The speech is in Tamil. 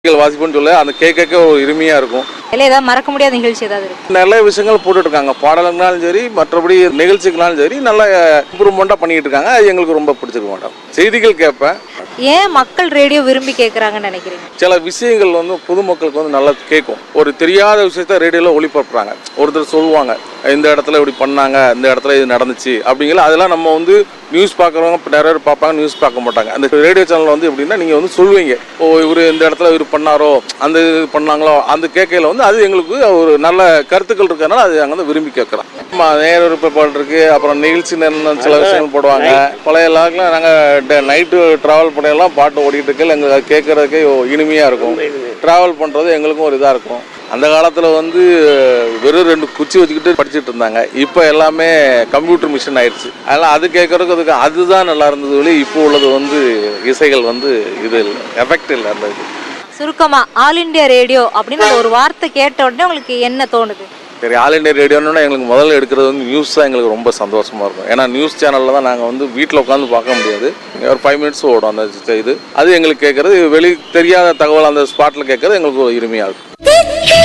செய்திகள் வாசிப்புன்னு சொல்ல அந்த கேட்க கேட்க ஒரு இனிமையாக இருக்கும் இல்லை ஏதாவது மறக்க முடியாத நிகழ்ச்சி ஏதாவது இருக்கு நிறைய விஷயங்கள் போட்டுட்டு இருக்காங்க பாடலுங்கனாலும் சரி மற்றபடி நிகழ்ச்சிக்குனாலும் சரி நல்ல இம்ப்ரூவ்மெண்ட்டாக பண்ணிட்டு இருக்காங்க அது எங்களுக்கு ரொம்ப பிடிச்சிருக்க மாட்டோம் செய்திகள் கேட்பேன் ஏன் மக்கள் ரேடியோ விரும்பி கேட்குறாங்கன்னு நினைக்கிறீங்க சில விஷயங்கள் வந்து பொதுமக்களுக்கு வந்து நல்லா கேட்கும் ஒரு தெரியாத விஷயத்த ரேடியோவில் ஒளிபரப்புறாங்க ஒருத்தர் சொல்லுவாங்க இந்த இடத்துல இப்படி பண்ணாங்க இந்த இடத்துல இது நடந்துச்சு அப்படிங்கிற அதெல்லாம் நம்ம வந்து நியூஸ் பார்க்குறவங்க இப்ப நிறைய பேர் பார்ப்பாங்க நியூஸ் பார்க்க மாட்டாங்க அந்த ரேடியோ சேனல் வந்து எப்படின்னா நீங்கள் வந்து சொல்லுவீங்க ஓ இவர் இந்த இடத்துல இவர் பண்ணாரோ அந்த இது பண்ணாங்களோ அந்த கேட்கையில் வந்து அது எங்களுக்கு ஒரு நல்ல கருத்துக்கள் இருக்கிறதுனால அது நாங்கள் வந்து விரும்பி கேட்குறோம் நேர விருப்பப்பாடு இருக்கு அப்புறம் நிகழ்ச்சி நேரம் சில விஷயங்கள் போடுவாங்க பழைய லாக்லாம் நாங்கள் நைட்டு ட்ராவல் பண்ணையெல்லாம் பாட்டு ஓடிட்டு இருக்கையில் எங்களுக்கு அது கேட்கறதுக்கே இனிமையாக இருக்கும் ட்ராவல் பண்ணுறது எங்களுக்கும் ஒரு இதாக இருக்கும் அந்த காலத்தில் வந்து வெறும் ரெண்டு குச்சி வச்சுக்கிட்டு படிச்சுட்டு இருந்தாங்க இப்போ எல்லாமே கம்ப்யூட்டர் மிஷின் ஆயிடுச்சு அதனால் அது கேட்கறதுக்கு அதுக்கு அதுதான் நல்லா இருந்தது வெளி இப்போ உள்ளது வந்து இசைகள் வந்து இது இல்லை எஃபெக்ட் இல்லை அந்த இது சுருக்கமா ஆல் இந்தியா ரேடியோ அப்படின்னு அந்த ஒரு வார்த்தை கேட்ட உடனே உங்களுக்கு என்ன தோணுது சரி ஆல் இண்டியா ரேடியோன்னா எங்களுக்கு முதல்ல எடுக்கிறது வந்து நியூஸ் தான் எங்களுக்கு ரொம்ப சந்தோஷமாக இருக்கும் ஏன்னா நியூஸ் சேனலில் தான் நாங்கள் வந்து வீட்டில் உட்காந்து பார்க்க முடியாது ஒரு ஃபைவ் மினிட்ஸ் ஓடும் அந்த இது அது எங்களுக்கு கேட்குறது வெளி தெரியாத தகவல் அந்த ஸ்பாட்டில் கேட்குறது எங்களுக்கு ஒரு இனிமையாக இருக்கும்